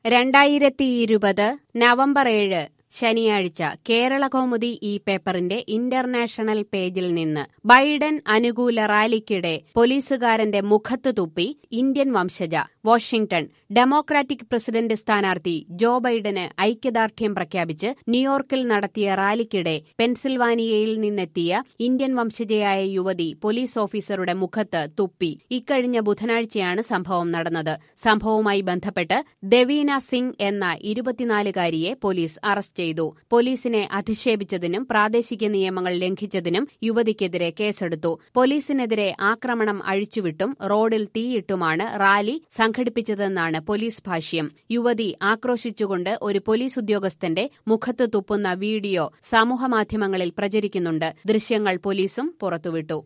രണ്ടായിരത്തി ഇരുപത് നവംബർ ഏഴ് ശനിയാഴ്ച കേരളകൗമുദി ഈ പേപ്പറിന്റെ ഇന്റർനാഷണൽ പേജിൽ നിന്ന് ബൈഡൻ അനുകൂല റാലിക്കിടെ പോലീസുകാരന്റെ മുഖത്ത് തുപ്പി ഇന്ത്യൻ വംശജ വാഷിംഗ്ടൺ ഡെമോക്രാറ്റിക് പ്രസിഡന്റ് സ്ഥാനാർത്ഥി ജോ ബൈഡന് ഐക്യദാർഢ്യം പ്രഖ്യാപിച്ച് ന്യൂയോർക്കിൽ നടത്തിയ റാലിക്കിടെ പെൻസിൽവാനിയയിൽ നിന്നെത്തിയ ഇന്ത്യൻ വംശജയായ യുവതി പോലീസ് ഓഫീസറുടെ മുഖത്ത് തുപ്പി ഇക്കഴിഞ്ഞ ബുധനാഴ്ചയാണ് സംഭവം നടന്നത് സംഭവവുമായി ബന്ധപ്പെട്ട് ദവീന സിംഗ് എന്ന ഇരുപത്തിനാലുകാരിയെ പോലീസ് അറസ്റ്റ് ചെയ്തു പോലീസിനെ അധിക്ഷേപിച്ചതിനും പ്രാദേശിക നിയമങ്ങൾ ലംഘിച്ചതിനും യുവതിക്കെതിരെ കേസെടുത്തു പോലീസിനെതിരെ ആക്രമണം അഴിച്ചുവിട്ടും റോഡിൽ തീയിട്ടുമാണ് റാലി സംഘടിപ്പിച്ചതെന്നാണ് പോലീസ് ഭാഷ്യം യുവതി ആക്രോശിച്ചുകൊണ്ട് ഒരു പോലീസ് ഉദ്യോഗസ്ഥന്റെ മുഖത്ത് തുപ്പുന്ന വീഡിയോ സമൂഹമാധ്യമങ്ങളിൽ പ്രചരിക്കുന്നുണ്ട് ദൃശ്യങ്ങൾ പോലീസും പുറത്തുവിട്ടു